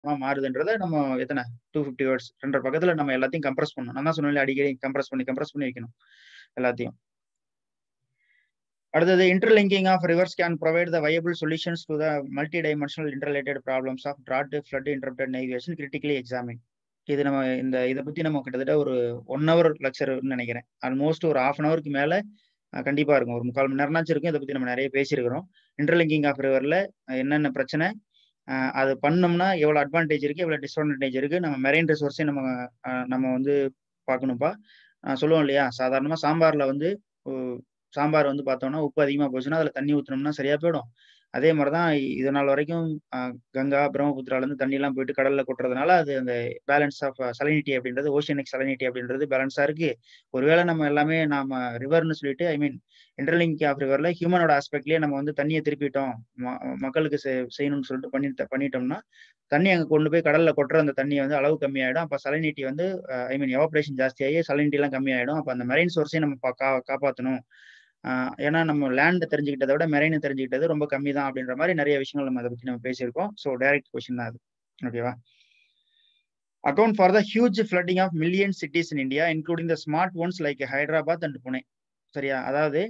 மாறுதுன்றத நம்ம எத்தனை two fifty words ரெண்டரை பக்கத்துல நம்ம எல்லாத்தையும் கம்ப்ரஸ் பண்ணணும் நான் தான் சொன்னேன் அடிக்கடி கம்ப்ரஸ் பண்ணி கம்ப்ரஸ் பண்ணி வைக்கணும் எல்லாத்தையும் அடுத்தது interlinking of rivers can provide the viable solutions to the multi dimensional interrelated problems of drought flood interpret navigation critically examine இது நம்ம இந்த இதை பத்தி நம்ம கிட்டத்தட்ட ஒரு ஒன் ஹவர் லெக்சர்னு நினைக்கிறேன் ஆல்மோஸ்ட் ஒரு ஹாஃப் அன் ஹவருக்கு மேல கண்டிப்பா இருக்கும் ஒரு முக்கால் மணி நேரம்னாச்சும் இருக்கும் இதை பத்தி நம்ம நிறைய பேசியிருக்கிறோம் இன்டர்லிங்கிங் ஆஃப் ரிவர்ல என்னென்ன பிரச்சனை அது பண்ணோம்னா எவ்வளோ அட்வான்டேஜ் இருக்கு எவ்வளோ டிஸ்அட்வான்டேஜ் இருக்கு நம்ம மெரைன் ரிசோர்ஸே நம்ம நம்ம வந்து பார்க்கணும்ப்பா சொல்லுவோம் இல்லையா சாதாரணமா சாம்பார்ல வந்து சாம்பார் வந்து பார்த்தோம்னா உப்பு அதிகமாக போச்சுன்னா அதில் தண்ணி ஊற்றினோம்னா சரியா போயிடும் அதே மாதிரி தான் இது நாள் வரைக்கும் கங்கா பிரம்மபுத்திராலேருந்து தண்ணிலாம் போயிட்டு கடலில் கொட்டுறதுனால அது அந்த பேலன்ஸ் ஆஃப் சலினிட்டி அப்படின்றது ஓஷனிக் சலினிட்டி அப்படின்றது பேலன்ஸாக இருக்கு ஒருவேளை நம்ம எல்லாமே நாம ரிவர்னு சொல்லிட்டு ஐ மீன் இன்டர்லிங்க் ஆஃப் ரிவர்ல ஹியூமனோட ஆஸ்பெக்ட்லேயே நம்ம வந்து தண்ணியை திருப்பிட்டோம் மக்களுக்கு செய்யணும்னு சொல்லிட்டு பண்ணிட்டு பண்ணிட்டோம்னா தண்ணி அங்கே கொண்டு போய் கடலில் கொட்டுற அந்த தண்ணியை வந்து அளவு கம்மியாயிடும் அப்போ சலினிட்டி வந்து ஐ மீன் எவாப்ரேஷன் ஜாஸ்தியாகி சலினிட்டிலாம் கம்மியாயிடும் அப்போ அந்த மெரைன் சோர்ஸையும் நம்ம கா காப்பாற்றணும் ஏன்னா நம்ம லேண்ட் தெரிஞ்சுக்கிட்டதை விட மெரைனை தெரிஞ்சுக்கிட்டது ரொம்ப கம்மி தான் அப்படின்ற மாதிரி நிறைய விஷயங்கள் நம்ம அதை பத்தி நம்ம பேசியிருக்கோம் ஸோ டைரக்ட் கொஸ்டின் தான் அது ஓகேவா account for the huge flooding of million cities in India including the smart ones like Hyderabad and Pune சரியா அதாவது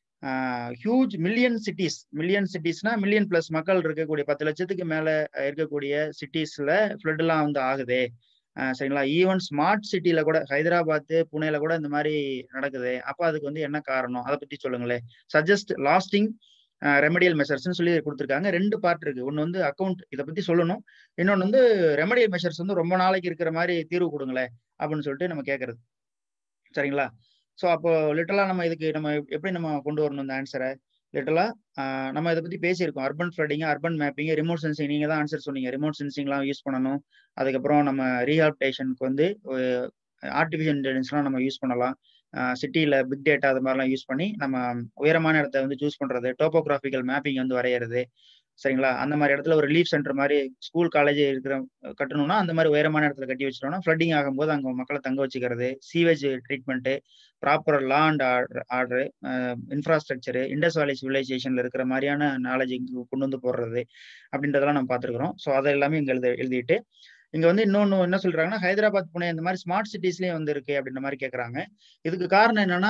ஹியூஜ் மில்லியன் சிட்டிஸ் மில்லியன் சிட்டிஸ்னா மில்லியன் பிளஸ் மக்கள் இருக்கக்கூடிய பத்து லட்சத்துக்கு மேல இருக்கக்கூடிய சிட்டிஸ்ல ஃபிளட்லாம் வந்து ஆகுது சரிங்களா ஈவன் ஸ்மார்ட் சிட்டில கூட ஹைதராபாத் புனேல கூட இந்த மாதிரி நடக்குது அப்ப அதுக்கு வந்து என்ன காரணம் அதை பத்தி சொல்லுங்களேன் சஜஸ்ட் லாஸ்டிங் ரெமடியல் மெஷர்ஸ்னு சொல்லி கொடுத்துருக்காங்க ரெண்டு பார்ட் இருக்கு ஒன்று வந்து அக்கௌண்ட் இதை பத்தி சொல்லணும் இன்னொன்று வந்து ரெமடியல் மெஷர்ஸ் வந்து ரொம்ப நாளைக்கு இருக்கிற மாதிரி தீர்வு கொடுங்களேன் அப்படின்னு சொல்லிட்டு நம்ம கேட்கறது சரிங்களா ஸோ அப்போ லிட்டலா நம்ம இதுக்கு நம்ம எப்படி நம்ம கொண்டு வரணும் இந்த ஆன்சரை லிட்டலா நம்ம இதை பத்தி பேசியிருக்கோம் urban flooding urban mapping remote sensing நீங்க தான் ஆன்சர் சொன்னீங்க ரிமோட் சென்சிங்லாம் யூஸ் பண்ணணும் அதுக்கப்புறம் நம்ம ரீஹாப்டேஷனுக்கு வந்து ஆர்டிஃபிஷியல் இன்டெலிஜென்ஸ்லாம் நம்ம யூஸ் பண்ணலாம் சிட்டியில் பிக் டேட்டா அது மாதிரிலாம் யூஸ் பண்ணி நம்ம உயரமான இடத்த வந்து சூஸ் பண்ணுறது டோப்போகிராஃபிக்கல் மேப்பிங் வந்து வரைகிறது சரிங்களா அந்த மாதிரி இடத்துல ஒரு ரிலீஃப் சென்டர் மாதிரி ஸ்கூல் காலேஜ் இருக்கிற கட்டணும்னா அந்த மாதிரி உயரமான இடத்துல கட்டி வச்சிட்டோம்னா ஃப்ளட்டிங் ஆகும்போது அங்கே மக்களை தங்க வச்சுக்கிறது sewage treatment proper law and order order infrastructure Indus valley சிவிலைசேஷன்ல இருக்கிற மாதிரியான நாலேஜ் இங்கே கொண்டு வந்து போடுறது அப்படின்றதெல்லாம் நம்ம பார்த்துருக்குறோம் ஸோ அதை எல்லாமே இங்கே எழுத எழுதிட்டு இங்க வந்து இன்னொன்னு என்ன சொல்றாங்கன்னா ஹைதராபாத் புனே இந்த மாதிரி ஸ்மார்ட் சிட்டிஸ்லயும் வந்து இருக்கு அப்படின்ற மாதிரி கேக்குறாங்க இதுக்கு காரணம் என்னன்னா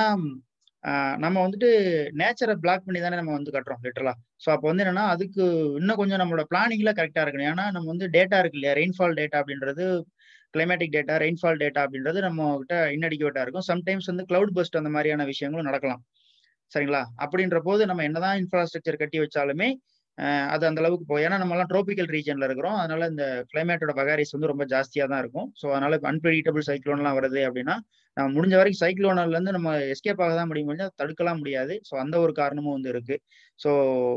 நம்ம வந்துட்டு நேச்சரை பிளாக் பண்ணி தானே நம்ம வந்து கட்டுறோம் லிட்டரலா ஸோ அப்போ வந்து என்னன்னா அதுக்கு இன்னும் கொஞ்சம் நம்மளோட பிளானிங்ல கரெக்டா இருக்கணும் ஏன்னா நம்ம வந்து டேட்டா இருக்கு இல்லையா ரெயின்ஃபால் டேட்டா அப்படின்றது கிளைமேட்டிக் டேட்டா ரெயின்ஃபால் டேட்டா அப்படின்றது நம்ம கிட்ட இன்னடிக்குவேட்டா இருக்கும் சம்டைம்ஸ் வந்து கிளவுட் பஸ்ட் அந்த மாதிரியான விஷயங்களும் நடக்கலாம் சரிங்களா அப்படின்ற போது நம்ம என்னதான் இன்ஃப்ராஸ்ட்ரக்சர் கட்டி வச்சாலுமே அது அந்த அளவுக்கு போய் ஏன்னா நம்ம எல்லாம் ட்ரோபிக்கல் ரீஜன்ல இருக்கிறோம் அதனால இந்த கிளைமேட்டோட பகாரிஸ் வந்து ரொம்ப ஜாஸ்தியா தான் இருக்கும் ஸோ அதனால அன்பிரிடிட்டபிள் சைக்ளோன்லாம் வருது அப்படின்னா நம்ம முடிஞ்ச வரைக்கும் சைக்ளோனில் இருந்து நம்ம எஸ்கேப் ஆக தான் முடியும் முடிஞ்சா தடுக்கலாம் முடியாது ஸோ அந்த ஒரு காரணமும் வந்து இருக்கு ஸோ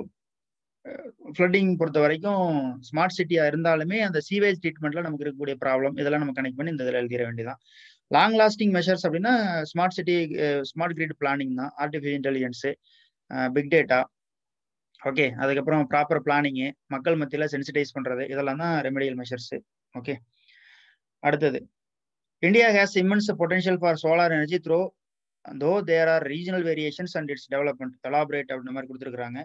ஃப்ளட்டிங் பொறுத்த வரைக்கும் ஸ்மார்ட் சிட்டியா இருந்தாலுமே அந்த சீவேஜ் ட்ரீட்மெண்ட்ல நமக்கு இருக்கக்கூடிய ப்ராப்ளம் இதெல்லாம் நம்ம கனெக்ட் பண்ணி இந்த இதில் எழுதிட வேண்டியதான் லாங் லாஸ்டிங் மெஷர்ஸ் அப்படின்னா smart city smart grid planning தான் artificial intelligence big data okay அதுக்கப்புறம் ப்ராப்பர் பிளானிங்கு மக்கள் மத்தியில் சென்சிடைஸ் பண்ணுறது இதெல்லாம் தான் ரெமடியல் மெஷர்ஸு ஓகே அடுத்தது India has immense potential for solar energy through though there are regional variations and its development elaborate அப்படின்ற மாதிரி கொடுத்துருக்குறாங்க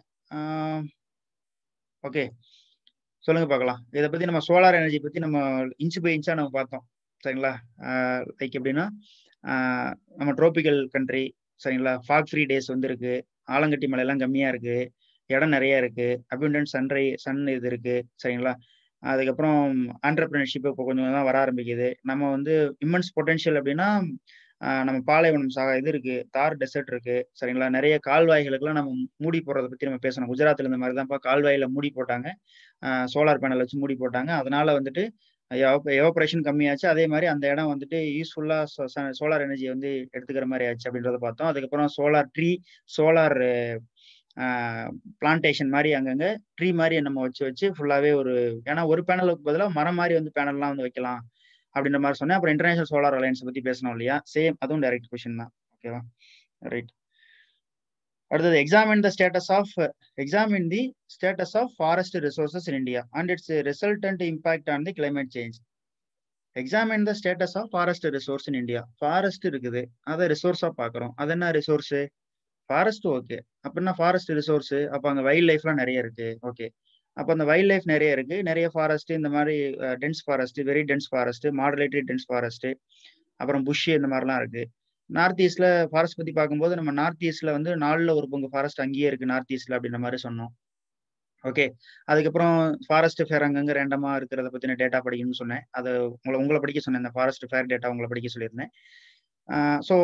ஓகே சொல்லுங்க பார்க்கலாம் இதை பற்றி நம்ம சோலார் எனர்ஜி பற்றி நம்ம இன்ச்சு பை இன்ச்சாக நம்ம பார்த்தோம் சரிங்களா லைக் எப்படின்னா நம்ம ட்ரோபிக்கல் கண்ட்ரி சரிங்களா ஃபாக் ஃப்ரீ டேஸ் வந்து இருக்கு ஆலங்கட்டி மலையெல்லாம் கம்மியாக இருக்கு இடம் நிறைய இருக்கு அபியூண்டன்ட் சன்ரை சன் இது இருக்கு சரிங்களா அதுக்கப்புறம் ஆண்டர்பிரினர்ஷிப் இப்போ கொஞ்சம் தான் வர ஆரம்பிக்குது நம்ம வந்து இம்மன்ஸ் பொட்டன்ஷியல் அப்படின்னா நம்ம பாலைவனம் சாக இது இருக்கு தார் டெசர்ட் இருக்கு சரிங்களா நிறைய கால்வாய்களுக்கெல்லாம் நம்ம மூடி போடுறத பத்தி நம்ம பேசணும் குஜராத்ல இந்த மாதிரி தான்ப்பா கால்வாயில மூடி போட்டாங்க சோலார் பேனல் வச்சு மூடி போட்டாங்க அதனால வந்துட்டு எவாபரேஷன் கம்மியாச்சு அதே மாதிரி அந்த இடம் வந்துட்டு யூஸ்ஃபுல்லா சோலார் எனர்ஜி வந்து எடுத்துக்கிற மாதிரி ஆச்சு அப்படின்றத பார்த்தோம் அதுக்கப்புறம் சோலார் ட்ரீ சோலார் பிளான்டேஷன் மாதிரி அங்கங்க ட்ரீ மாதிரி நம்ம வச்சு வச்சு ஃபுல்லாவே ஒரு ஏன்னா ஒரு பேனலுக்கு பதிலாக மரம் மாதிரி வந்து பேனல்லாம் வந்து வைக்கலாம் அப்படின்ற மாதிரி சொன்னேன் அப்புறம் இன்டர்நேஷனல் சோலார் அலையன்ஸ் பத்தி பேசணும் இல்லையா சேம் அதுவும் டைரக்ட் கொஸ்டின் தான் ஓகேவா ரைட் அடுத்தது examine the status of examine the status of forest resources in India and its resultant impact on the climate change examine the status of forest resource in India forest இருக்குது அதை ரிசோர்ஸா பாக்குறோம் அது என்ன resource forest okay அப்படின்னா forest resource அப்போ அங்கே wild லைஃப்லாம் நிறைய இருக்கு ஓகே அப்போ அந்த வைல்ட் லைஃப் நிறைய இருக்கு நிறைய ஃபாரஸ்ட் இந்த மாதிரி dense forest very dense forest moderately dense forest அப்புறம் புஷ் இந்த மாதிரிலாம் இருக்கு நார்த் ஈஸ்ட்ல ஃபாரஸ்ட் பத்தி பார்க்கும்போது நம்ம நார்த் ஈஸ்ட்ல வந்து நாலுல ஒரு பங்கு ஃபாரஸ்ட் அங்கேயே இருக்கு நார்த் ஈஸ்ட்ல அப்படின்ற மாதிரி சொன்னோம் ஓகே அதுக்கப்புறம் ஃபாரஸ்ட் ஃபேர் அங்கங்க ரேண்டமா இருக்கிறத பத்தின டேட்டா படிக்கணும்னு சொன்னேன் அதை உங்களை உங்களை படிக்க சொன்னேன் இந்த ஃபாரஸ்ட் ஃபேர் டேட்டா உங்களை படிக்க சொல்லியிருந்தேன் ஸோ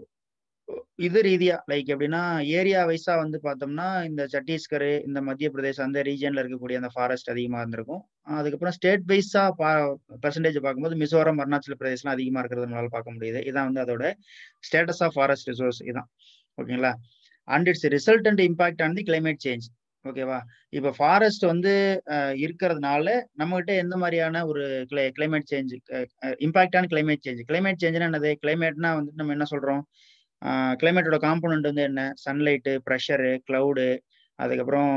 இது ரீதியா லைக் எப்படின்னா ஏரியா வைஸா வந்து பார்த்தோம்னா இந்த சத்தீஸ்கர் இந்த மத்திய பிரதேசம் அந்த ரீஜன்ல இருக்கக்கூடிய அந்த ஃபாரஸ்ட் அதிகமா இருந்திருக்கும் அதுக்கப்புறம் ஸ்டேட் வைஸா பா பர்சன்டேஜ் பார்க்கும்போது மிசோரம் அருணாச்சல பிரதேசலாம் அதிகமா இருக்கிறது நம்மளால பார்க்க முடியுது இதான் வந்து அதோட ஸ்டேட்டஸ் ஆஃப் ஃபாரஸ்ட் ரிசோர்ஸ் இதான் ஓகேங்களா and its resultant impact on the climate change ஓகேவா இப்போ ஃபாரஸ்ட் வந்து இருக்கிறதுனால நம்மகிட்ட எந்த மாதிரியான ஒரு கிளை கிளைமேட் சேஞ்ச் இம்பாக்டான கிளைமேட் சேஞ்ச் கிளைமேட் சேஞ்சுனா என்னது கிளைமேட்னா வந்து நம்ம என்ன சொல்றோம் கிளைமேட்டோட காம்பனண்ட் வந்து என்ன சன்லைட்டு ப்ரெஷரு க்ளவுடு அதுக்கப்புறம்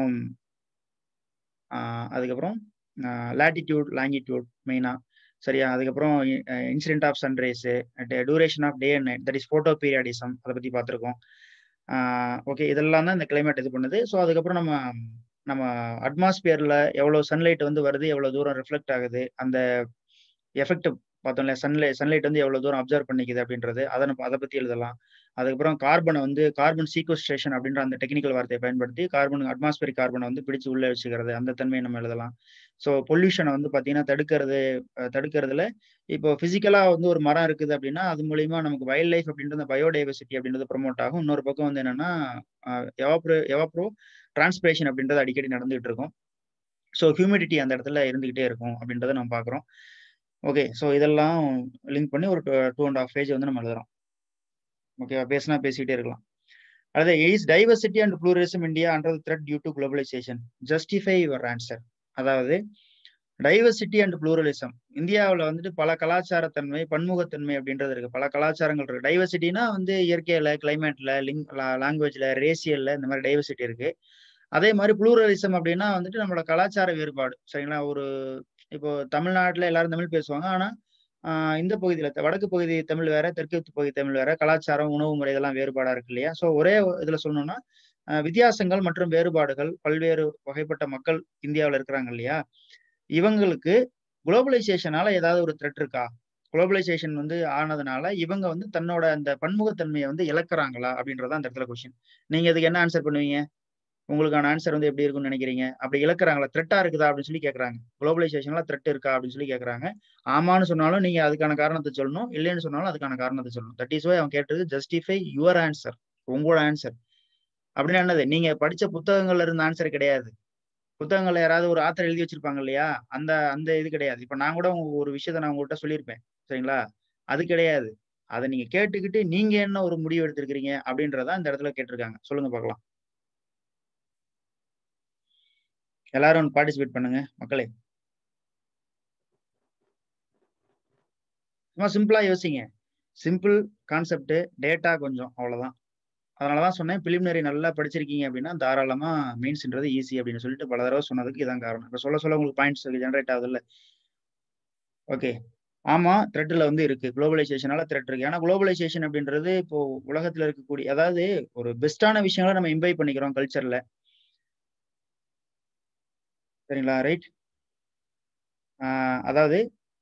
அதுக்கப்புறம் லேட்டிடியூட் லாங்கிடியூட் மெயினாக சரியா அதுக்கப்புறம் incident of sunrise duration of day and night that is photoperiodism அதை பற்றி பார்த்துருக்கோம் ஓகே இதெல்லாம் தான் இந்த கிளைமேட் இது பண்ணுது ஸோ அதுக்கப்புறம் நம்ம நம்ம அட்மாஸ்பியரில் எவ்வளோ சன்லைட் வந்து வருது எவ்வளோ தூரம் ரிஃப்ளெக்ட் ஆகுது அந்த எஃபெக்ட் பார்த்தோம்ல சன்லைட் சன்லைட் வந்து எவ்வளோ தூரம் அப்சர்வ் பண்ணிக்குது அப்படின்றது அதை நம்ம அதை பற்றி எழுதலாம் அதுக்கப்புறம் கார்பனை வந்து கார்பன் சீக்வஸ்ட்ரேஷன் அப்படின்ற அந்த டெக்னிக்கல் வார்த்தையை பயன்படுத்தி கார்பன் அட்மாஸ்பியரிக் கார்பனை வந்து பிடிச்சு உள்ள வச்சுக்கிறது அந்த தன்மையை நம்ம எழுதலாம் ஸோ பொல்யூஷனை வந்து பார்த்தீங்கன்னா தடுக்கிறது தடுக்கிறதுல இப்போ ஃபிசிக்கலாக வந்து ஒரு மரம் இருக்குது அப்படின்னா அது மூலியமா நமக்கு வைல்ட் லைஃப் அப்படின்ற அந்த பயோடைவர்சிட்டி அப்படின்றது ப்ரொமோட் ஆகும் இன்னொரு பக்கம் வந்து என்னன்னா எவாப்ரோ எவாப்ரோ டிரான்ஸ்பிரேஷன் அப்படின்றது அடிக்கடி நடந்துகிட்டு இருக்கும் ஸோ ஹியூமிடிட்டி அந்த இடத்துல இருந்துகிட்டே இருக்கும் அப்படின்றத நம்ம பார்க்குறோம் ஓகே ஸோ இதெல்லாம் லிங்க் பண்ணி ஒரு டூ அண்ட் ஆஃப் பேஜ் வந்து நம்ம எழுதுறோம் ஓகேவா பேசினா பேசிக்கிட்டே இருக்கலாம் அதாவது is diversity and pluralism India under threat due to globalisation justify your answer அதாவது டைவர்சிட்டி அண்ட் ப்ளூரலிசம் இந்தியாவில் வந்துட்டு பல கலாச்சாரத்தன்மை பன்முகத்தன்மை அப்படின்றது இருக்கு பல கலாச்சாரங்கள் இருக்கு டைவர்சிட்டினா வந்து இயற்கையில கிளைமேட்ல லிங் லாங்குவேஜ்ல ரேசியல்ல இந்த மாதிரி டைவர்சிட்டி இருக்கு அதே மாதிரி ப்ளூரலிசம் அப்படின்னா வந்துட்டு நம்மளோட கலாச்சார வேறுபாடு சரிங்களா ஒரு இப்போ தமிழ்நாட்டில் எல்லாரும் தமிழ் பேசுவாங்க ஆனா இந்த பகுதியில் வடக்கு பகுதி தமிழ் வேற தெற்கு பகுதி தமிழ் வேற கலாச்சாரம் உணவு முறை இதெல்லாம் வேறுபாடா இருக்கு இல்லையா ஸோ ஒரே இதுல சொல்லணும்னா வித்தியாசங்கள் மற்றும் வேறுபாடுகள் பல்வேறு வகைப்பட்ட மக்கள் இந்தியாவில் இருக்கிறாங்க இல்லையா இவங்களுக்கு குளோபலைசேஷனால ஏதாவது ஒரு த்ரெட் இருக்கா குளோபலைசேஷன் வந்து ஆனதுனால இவங்க வந்து தன்னோட அந்த பன்முகத்தன்மையை வந்து இழக்கிறாங்களா அப்படின்றத அந்த இடத்துல கொஸ்டின் நீங்க இதுக்கு என்ன ஆன்சர் பண்ணுவீங்க உங்களுக்கான ஆன்சர் வந்து எப்படி இருக்கும்னு நினைக்கிறீங்க அப்படி இழக்கிறாங்களா த்ரெட்டா இருக்குதா அப்படின்னு சொல்லி கேட்கறாங்க குளோபலைசேஷன்ல த்ரெட் இருக்கா அப்படின்னு சொல்லி கேட்கறாங்க ஆமான்னு சொன்னாலும் நீங்க அதுக்கான காரணத்தை சொல்லணும் இல்லைன்னு சொன்னாலும் அதுக்கான காரணத்தை சொல்லணும் தட் இஸ் வை அவன் கேட்டது ஜஸ்டிஃபை யுவர் ஆன்சர் உங்களோட ஆன்சர் அப்படின்னு என்னது நீங்க படிச்ச புத்தகங்கள்ல இருந்த ஆன்சர் கிடையாது புத்தகங்கள்ல யாராவது ஒரு ஆத்தர் எழுதி வச்சிருப்பாங்க இல்லையா அந்த அந்த இது கிடையாது இப்ப நான் கூட ஒரு விஷயத்த நான் உங்ககிட்ட சொல்லியிருப்பேன் சரிங்களா அது கிடையாது அதை நீங்க கேட்டுக்கிட்டு நீங்க என்ன ஒரு முடிவு எடுத்திருக்கிறீங்க அப்படின்றத இந்த இடத்துல கேட்டிருக்காங்க சொல்லுங்க பார்க்கலாம் எல்லாரும் பார்ட்டிசிபேட் பண்ணுங்க மக்களே சும்மா சிம்பிளா யோசிங்க சிம்பிள் கான்செப்ட் டேட்டா கொஞ்சம் அவ்வளவுதான் அதனாலதான் சொன்னேன் பிலிமினரி நல்லா படிச்சிருக்கீங்க அப்படின்னா தாராளமா மீன்ஸ்ன்றது ஈஸி அப்படின்னு சொல்லிட்டு பல தடவை சொன்னதுக்கு இதான் காரணம் இப்ப சொல்ல சொல்ல உங்களுக்கு பாயிண்ட்ஸ் ஜென்ரேட் ஆகுது இல்ல ஓகே ஆமா த்ரெட்ல வந்து இருக்கு குளோபலைசேஷனால த்ரெட் இருக்கு ஏன்னா குளோபலைசேஷன் அப்படின்றது இப்போ உலகத்துல இருக்கக்கூடிய அதாவது ஒரு பெஸ்டான விஷயங்களை நம்ம இம்பை பண்ணிக்கிறோம் கல்ச்சர்ல சரிங்களா ரைட் அதாவது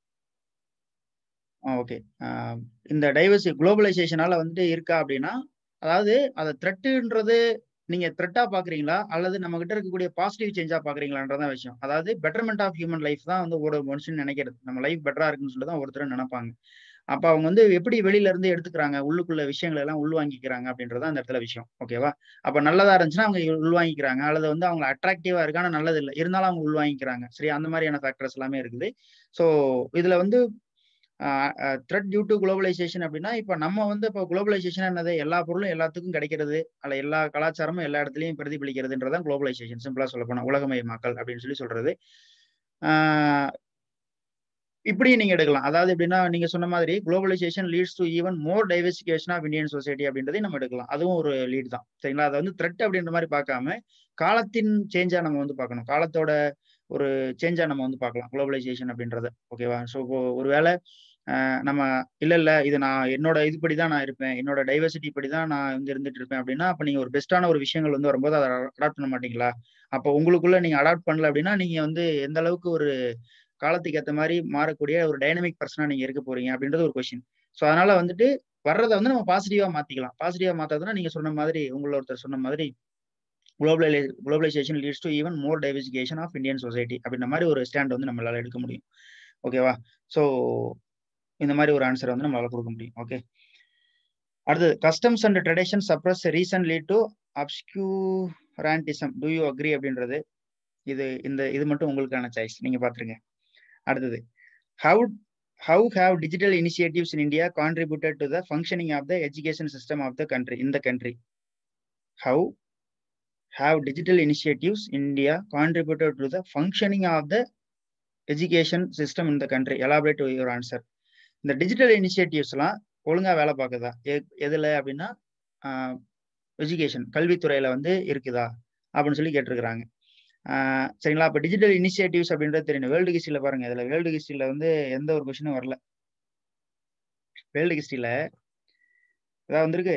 ஓகே இந்த டைவர்சி குளோபலைசேஷனால வந்துட்டு இருக்கா அப்படின்னா அதாவது அதை த்ரெட்டுன்றது நீங்க த்ரெட்டா பாக்குறீங்களா அல்லது நம்ம கிட்ட இருக்கக்கூடிய பாசிட்டிவ் சேஞ்சா பாக்குறீங்களான்றதான் விஷயம் அதாவது பெட்டர்மெண்ட் ஆஃப் ஹியூமன் லைஃப் தான் வந்து ஒரு மனுஷன் நினைக்கிறது நம்ம லைஃப் பெட்டரா இருக்குன்னு சொல்லி தான் ஒருத்தர் நினைப்பாங்க அப்ப அவங்க வந்து எப்படி வெளியில இருந்து எடுத்துக்கிறாங்க உள்ளுக்குள்ள விஷயங்கள் எல்லாம் உள்வாங்கிக்கிறாங்க அப்படின்றத அந்த இடத்துல விஷயம் ஓகேவா அப்ப நல்லதா இருந்துச்சுன்னா அவங்க உள்வாங்கிக்கிறாங்க அல்லது வந்து அவங்க அட்ராக்டிவா இருக்கு ஆனா நல்லது இல்லை இருந்தாலும் அவங்க உள்வாங்கிக்கிறாங்க சரி அந்த மாதிரியான ஃபேக்டர்ஸ் எல்லாமே இருக்குது ஸோ இதுல வந்து த்ரெட் டியூ டு குளோபலைசேஷன் அப்படின்னா இப்போ நம்ம வந்து இப்போ குளோபலைசேஷன் என்னது எல்லா பொருளும் எல்லாத்துக்கும் கிடைக்கிறது அல்ல எல்லா கலாச்சாரமும் எல்லா இடத்துலையும் பிரதிபலிக்கிறதுன்றதான் குளோபலைசேஷன் சிம்பிளா சொல்ல போனா உலகமயமாக்கல் அப்படின்னு சொல்லி சொல்றது இப்படி நீங்க எடுக்கலாம் அதாவது எப்படின்னா நீங்க சொன்ன மாதிரி globalisation leads to even more diversification of Indian society அப்படின்றதையும் நம்ம எடுக்கலாம் அதுவும் ஒரு லீட் தான் சரிங்களா அதை வந்து த்ரெட் அப்படின்ற மாதிரி பார்க்காம காலத்தின் சேஞ்சா நம்ம வந்து பார்க்கணும் காலத்தோட ஒரு சேஞ்சா நம்ம வந்து பார்க்கலாம் குளோபலைசேஷன் அப்படின்றத ஓகேவா ஸோ இப்போ ஒருவேளை நம்ம இல்ல இல்ல இது நான் என்னோட இதுபடி தான் நான் இருப்பேன் என்னோட டைவர்சிட்டி படி தான் நான் வந்து இருந்துட்டு இருப்பேன் அப்படின்னா அப்ப நீங்க ஒரு பெஸ்டான ஒரு விஷயங்கள் வந்து வரும்போது அதை அடாப்ட் பண்ண மாட்டீங்களா அப்போ உங்களுக்குள்ள நீங்க அடாப்ட் பண்ணல அப்படின்னா நீங்க வந்து எந்த அளவுக்கு ஒரு காலத்துக்கு ஏற்ற மாதிரி மாறக்கூடிய ஒரு டைனமிக் பர்சனா நீங்க இருக்க போறீங்க அப்படின்றது ஒரு கொஸ்டின் ஸோ அதனால வந்துட்டு வர்றதை வந்து நம்ம பாசிட்டிவா மாத்திக்கலாம் பாசிட்டிவா மாத்தாதுன்னா நீங்க சொன்ன மாதிரி உங்கள ஒருத்தர் சொன்ன மாதிரி குளோபலை globalisation leads to even more diversification of Indian society அப்படின்ற மாதிரி ஒரு ஸ்டாண்ட் வந்து நம்மளால எடுக்க முடியும் ஓகேவா ஸோ இந்த மாதிரி ஒரு ஆன்சர் வந்து நம்மளால கொடுக்க முடியும் ஓகே அடுத்தது customs and tradition suppress reason lead to obscurantism do you agree அப்படின்றது இது இந்த இது மட்டும் உங்களுக்கான சாய்ஸ் நீங்க பாத்துருங்க அடுத்தது how how have digital initiatives in India contributed to the functioning of the education system of the country இந்த country how have digital initiatives in India contributed to the functioning of the education system in the country? Elaborate your answer. இந்த digital இனிஷியேட்டிவ்ஸ்லாம் ஒழுங்கா வேலை பார்க்குதா எதுல அப்படின்னா education கல்வித்துறையில வந்து இருக்குதா அப்படின்னு சொல்லி கேட்டிருக்கிறாங்க சரிங்களா அப்ப டிஜிட்டல் இனிஷியேட்டிவ்ஸ் அப்படின்றது தெரியும் வேர்ல்டு ஹிஸ்டரியில பாருங்க இதுல வேர்ல்டு ஹிஸ்டரியில வந்து எந்த ஒரு கொஸ்டினும் வரல வேர்ல்டு ஹிஸ்டரியில ஏதாவது வந்திருக்கு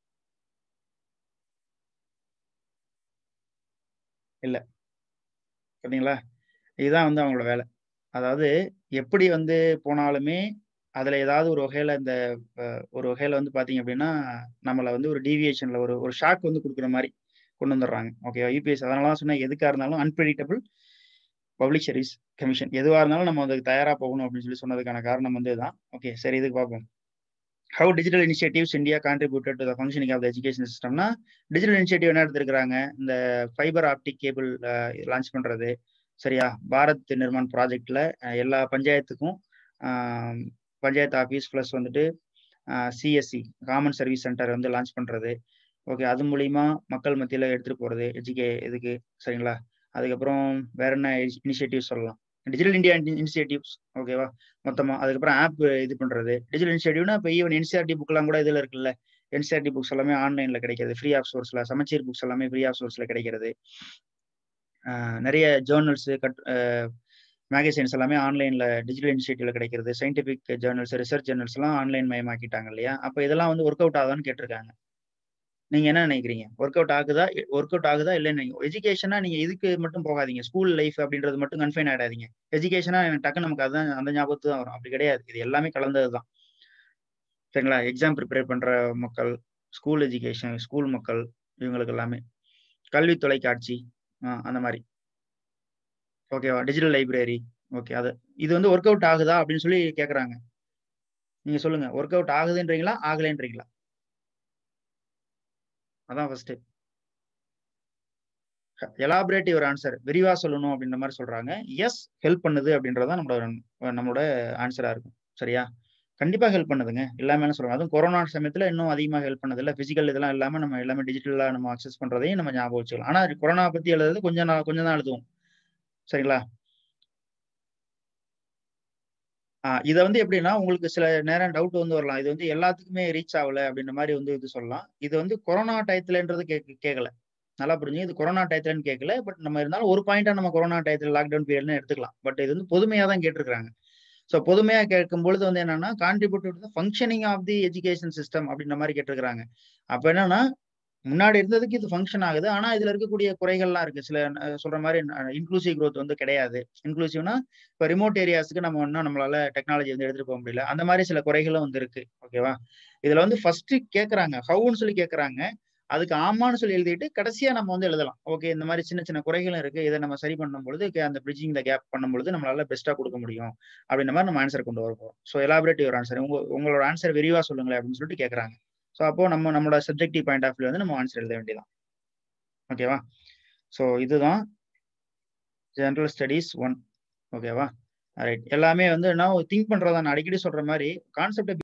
இல்ல சரிங்களா இதுதான் வந்து அவங்களோட வேலை அதாவது எப்படி வந்து போனாலுமே அதுல ஏதாவது ஒரு வகையில இந்த ஒரு வகையில வந்து பாத்தீங்க அப்படின்னா நம்மள வந்து ஒரு டீவியேஷன்ல ஒரு ஒரு ஷாக் வந்து கொடுக்குற மாதிரி கொண்டு வந்துடுறாங்க ஓகே யூபிஎஸ் அதனால சொன்னா எதுக்கா இருந்தாலும் அன்பிரிடிக்டபிள் பப்ளிக் சர்வீஸ் கமிஷன் எதுவா இருந்தாலும் நம்ம அதுக்கு தயாரா போகணும் அப்படின்னு சொல்லி சொன்னதுக்கான காரணம் வந்து இதுதான் ஓகே சரி இதுக்கு பார்ப்போம் how digital initiatives India contributed to the functioning of the education சிஸ்டம்னா டிஜிட்டல் இனிஷியேட்டிவ் என்ன எடுத்திருக்காங்க இந்த ஃபைபர் ஆப்டிக் கேபிள் லான்ச் பண்றது சரியா பாரத் நிர்மான் ப்ராஜெக்ட்ல எல்லா பஞ்சாயத்துக்கும் பஞ்சாயத்து ஆஃபீஸ் ப்ளஸ் வந்துட்டு சிஎஸ்சி காமன் சர்வீஸ் சென்டர் வந்து லான்ச் பண்றது ஓகே அது மூலியமா மக்கள் மத்தியில எடுத்துட்டு போறது எஜுகே இதுக்கு சரிங்களா அதுக்கப்புறம் வேற என்ன இனிஷியேட்டிவ் சொல்லலாம் டிஜிட்டல் இந்தியா இனிஷியேட்டிவ்ஸ் ஓகேவா மொத்தமா அதுக்கப்புறம் ஆப் இது பண்றது டிஜிட்டல் இனிஷியேட்டிவ்னா இப்போ ஈவன் என்சிஆர்டி புக்லாம் கூட இதுல இருக்குல்ல என்சிஆர்டி புக்ஸ் எல்லாமே ஆன்லைன்ல கிடைக்கிறது ஃப்ரீ ஆஃப் சோர்ஸ்ல சமச்சீர் புக்ஸ் எல்லாமே ஃப்ரீ ஆஃப் சோர்ஸ்ல கிடைக்கிறது நிறைய ஜேர்னல்ஸ் கட் மேகசைன்ஸ் எல்லாமே ஆன்லைன்ல டிஜிட்டல் இனிஷியேட்டிவ்ல கிடைக்கிறது சயின்டிபிக் ஜேர்னல்ஸ் ரிசர்ச் ஜேர்னல்ஸ் எல்லாம் ஆன்லைன் மயமாக்கிட்டாங்க இல்லையா அப்போ இதெல்லாம் வந்து ஒர்க் அவுட் ஆகுதான்னு கேட்டிருக்காங்க நீங்க என்ன நினைக்கிறீங்க ஒர்க் அவுட் ஆகுதா ஒர்க் அவுட் ஆகுதா இல்லைன்னு எஜுகேஷனா நீங்க இதுக்கு மட்டும் போகாதீங்க ஸ்கூல் லைஃப் அப்படின்றது மட்டும் கன்ஃபைன் ஆயிடாதீங்க எஜுகேஷனா டக்கு நமக்கு அதுதான் அந்த ஞாபகத்து தான் வரும் அப்படி கிடையாது இது எல்லாமே கலந்தது தான் சரிங்களா எக்ஸாம் ப்ரிப்பேர் பண்ற மக்கள் ஸ்கூல் எஜுகேஷன் ஸ்கூல் மக்கள் இவங்களுக்கு எல்லாமே கல்வி தொலைக்காட்சி அந்த மாதிரி ஓகேவா டிஜிட்டல் லைப்ரரி ஓகே அது இது வந்து ஒர்க் அவுட் ஆகுதா அப்படின்னு சொல்லி கேட்குறாங்க நீங்க சொல்லுங்க ஒர்க் அவுட் ஆகுதுன்றீங்களா ஆகலைன்றீங்களா அதான் ஃபர்ஸ்ட் எலாபரேட்டிவ் ஒரு ஆன்சர் விரிவா சொல்லணும் அப்படின்ற மாதிரி சொல்றாங்க எஸ் ஹெல்ப் பண்ணுது அப்படின்றதான் நம்மளோட நம்மளோட ஆன்சரா இருக்கும் சரியா கண்டிப்பா ஹெல்ப் பண்ணுதுங்க எல்லாமே சொல்றாங்க அதுவும் கொரோனா சமயத்துல இன்னும் அதிகமாக ஹெல்ப் பண்ணது இல்லை பிசிக்கல் இதெல்லாம் இல்லாம நம்ம எல்லாமே டிஜிட்டலா நம்ம அக்சஸ் பண்றதையும் நம்ம ஞாபகம் வச்சுக்கலாம் ஆனா கொரோனா பத்தி எழுதுறது கொஞ்சம் நாள் கொஞ்சம் தான் எழுதுவோம் சரிங்களா ஆஹ் இதை வந்து எப்படின்னா உங்களுக்கு சில நேரம் டவுட் வந்து வரலாம் இது வந்து எல்லாத்துக்குமே ரீச் ஆகல அப்படின்ற மாதிரி வந்து இது சொல்லலாம் இது வந்து கொரோனா டயத்துலன்றது கேட்க கேட்கல நல்லா புரிஞ்சு இது கொரோனா டயத்துலன்னு கேட்கல பட் நம்ம இருந்தாலும் ஒரு பாயிண்டா நம்ம கொரோனா டயத்துல லாக்டவுன் பீரியட்னு எடுத்துக்கலாம் பட் இது வந்து பொதுமையா தான் கேட்டிருக்காங்க ஸோ பொதுமையா கேட்கும் பொழுது வந்து என்னன்னா contribute to functioning of the education system அப்படின்ற மாதிரி கேட்டிருக்காங்க அப்ப என்னன்னா முன்னாடி இருந்ததுக்கு இது ஃபங்க்ஷன் ஆகுது ஆனா இதுல இருக்கக்கூடிய குறைகள்லாம் இருக்கு சில சொல்ற மாதிரி இன்க்ளூசிவ் க்ரோத் வந்து கிடையாது இன்க்ளூசிவ்னா இப்போ ரிமோட் ஏரியாஸ்க்கு நம்ம இன்னும் நம்மளால டெக்னாலஜி வந்து எடுத்துட்டு போக முடியல அந்த மாதிரி சில குறைகளும் வந்து இருக்கு ஓகேவா இதுல வந்து ஃபர்ஸ்ட் கேட்கறாங்க ஹவுன்னு சொல்லி கேட்கறாங்க அதுக்கு ஆமான்னு சொல்லி எழுதிட்டு கடைசியா நம்ம வந்து எழுதலாம் ஓகே இந்த மாதிரி சின்ன சின்ன குறைகளும் இருக்கு இதை நம்ம சரி பண்ணும் பொழுது அந்த பிரிட்ஜிங் த கேப் பண்ணும் பொழுது நம்மளால பெஸ்ட்டா கொடுக்க முடியும் அப்படின்ற மாதிரி நம்ம ஆன்சர் கொண்டு வருவோம் ஸோ எலாபரேட்டிவ் ஆன்சர் உங்க உங்களோட ஆன்சர் விரிவா சொல்லுங்களேன் அப்படின்னு சொல்லிட்டு கேட்கறாங்க ஸோ அப்போ நம்ம நம்மளோட சப்ஜெக்டிவ் பாயிண்ட் ஆஃப் வியூ வந்து நம்ம ஆன்சர் எழுத வேண்டியதான் ஓகேவா ஸோ இதுதான் ஜென்ரல் ஸ்டடீஸ் ஒன் ஓகேவா ரைட் எல்லாமே வந்து நான் திங்க் பண்றதா நான் அடிக்கடி சொல்ற மாதிரி கான்செப்ட்